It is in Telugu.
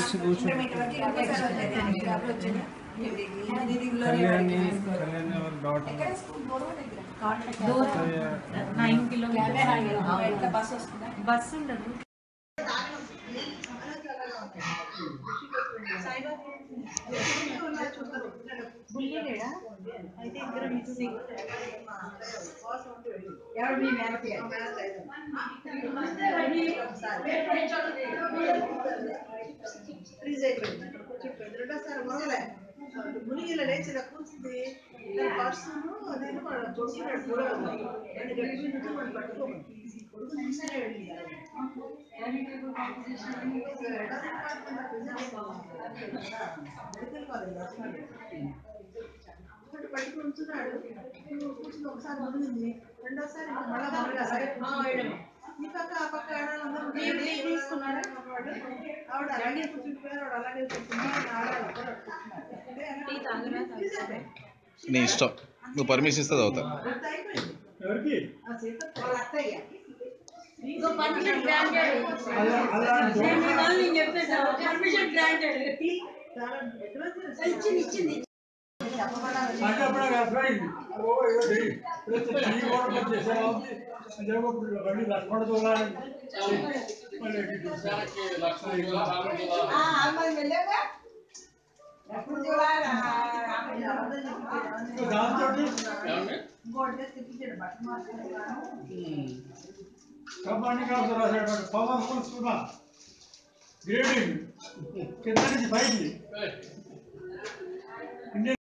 వచ్చి కూర్చో కళ్యాణి కళ్యాణి ఎవరి డాటర్ నైన్ కిలోమీటర్స్ బస్ ఉండదు బుల్లిలేడా అయితే ఇద్దరు మిక్సింగ్ ఫ్రీజ్ అయిపోయింది అక్కడ కూర్చోపోయింది రెండోసారి మొదలే మునిగిలో లేచి ఇలా కూర్చుంది దాని పర్సును నేను వాడు కొడుకున్నాడు కూడా నేను గట్టి నుంచి వాడు పట్టుకోమని కొడుకు తీసుకునే వెళ్ళి మెడికల్ కాలేజ్ వస్తున్నాడు ఒకటి పట్టుకుని ఉంచున్నాడు కూర్చుని ఒకసారి మునిగింది రెండోసారి ఇంకా మళ్ళా మామూలుగా సరే కూర్చుని ఈ పక్క ఆ పక్క ఆడాలందరూ తీసుకున్నాడు ఆవిడ అలాగే కూర్చుంటున్నారు ఆవిడ అలాగే కూర్చున్నారు ఆడాలి కూడా కూర్చున్నారు నీ ఇష్టం నువ్వు పర్మిషన్ ఇస్తే చదువుతా అంత అయిపోయింది ఎవరికి ఆ సీత వాళ్ళ అత్తయ్య చాలా ఇచ్చింది ఇచ్చింది అంటే అప్పుడు అర్థమైంది ఓ ఏదో చెయ్యి. లేకపోతే చెయ్యి కూడా పని చేసావా? అదేమో ఇప్పుడు బండి లక్ష్మణ దూరాలి. మళ్ళీ ఇటు వెనక్కి లక్ష్మణ ఇలా రాముడు దూరాలి. ఆ అమ్మాయి వెళ్ళావా ఎప్పుడు చూడాలి దాంతోటి ఇంకోటి తెప్పించాడు బట్టలు మార్చుకుంటున్నాను కంపెనీ కాదు రాసేటువంటి పవర్ఫుల్ సుమా గ్రేడింగ్ కింద నుంచి పైకి